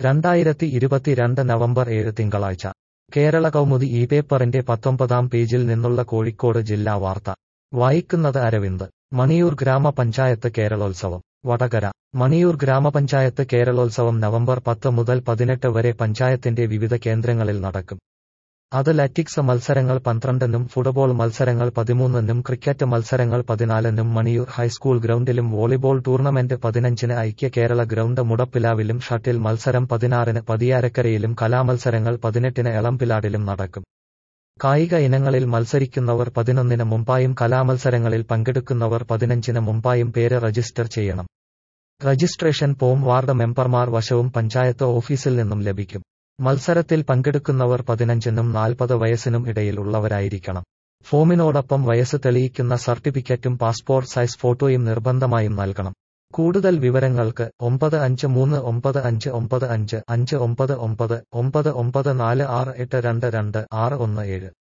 രണ്ടായിരത്തി ഇരുപത്തിരണ്ട് നവംബർ ഏഴ് തിങ്കളാഴ്ച കേരള കൗമുദി ഈ പേപ്പറിന്റെ പത്തൊമ്പതാം പേജിൽ നിന്നുള്ള കോഴിക്കോട് ജില്ലാ വാർത്ത വായിക്കുന്നത് അരവിന്ദ് മണിയൂർ ഗ്രാമപഞ്ചായത്ത് കേരളോത്സവം വടകര മണിയൂർ ഗ്രാമപഞ്ചായത്ത് കേരളോത്സവം നവംബർ പത്ത് മുതൽ പതിനെട്ട് വരെ പഞ്ചായത്തിന്റെ വിവിധ കേന്ദ്രങ്ങളിൽ നടക്കും അത്ലറ്റിക്സ് മത്സരങ്ങൾ പന്ത്രണ്ടിനും ഫുട്ബോൾ മത്സരങ്ങൾ പതിമൂന്നിനും ക്രിക്കറ്റ് മത്സരങ്ങൾ പതിനാലിനും മണിയൂർ ഹൈസ്കൂൾ ഗ്രൗണ്ടിലും വോളിബോൾ ടൂർണമെന്റ് പതിനഞ്ചിന് ഐക്യ കേരള ഗ്രൗണ്ട് മുടപ്പിലാവിലും ഷട്ടിൽ മത്സരം പതിനാറിന് പതിയാരക്കരയിലും കലാമത്സരങ്ങൾ പതിനെട്ടിന് എളംപിലാടിലും നടക്കും കായിക ഇനങ്ങളിൽ മത്സരിക്കുന്നവർ പതിനൊന്നിന് മുമ്പായും കലാമത്സരങ്ങളിൽ പങ്കെടുക്കുന്നവർ പതിനഞ്ചിന് മുമ്പായും പേര് രജിസ്റ്റർ ചെയ്യണം രജിസ്ട്രേഷൻ ഫോം വാർഡ് മെമ്പർമാർ വശവും പഞ്ചായത്ത് ഓഫീസിൽ നിന്നും ലഭിക്കും മത്സരത്തിൽ പങ്കെടുക്കുന്നവർ പതിനഞ്ചിനും നാൽപ്പത് വയസ്സിനും ഇടയിൽ ഉള്ളവരായിരിക്കണം ഫോമിനോടൊപ്പം വയസ്സ് തെളിയിക്കുന്ന സർട്ടിഫിക്കറ്റും പാസ്പോർട്ട് സൈസ് ഫോട്ടോയും നിർബന്ധമായും നൽകണം കൂടുതൽ വിവരങ്ങൾക്ക് ഒമ്പത് അഞ്ച് മൂന്ന് ഒമ്പത് അഞ്ച് ഒമ്പത് അഞ്ച് അഞ്ച് ഒമ്പത് ഒമ്പത് ഒമ്പത് ഒമ്പത് നാല് ആറ് എട്ട് രണ്ട് രണ്ട് ആറ് ഒന്ന് ഏഴ്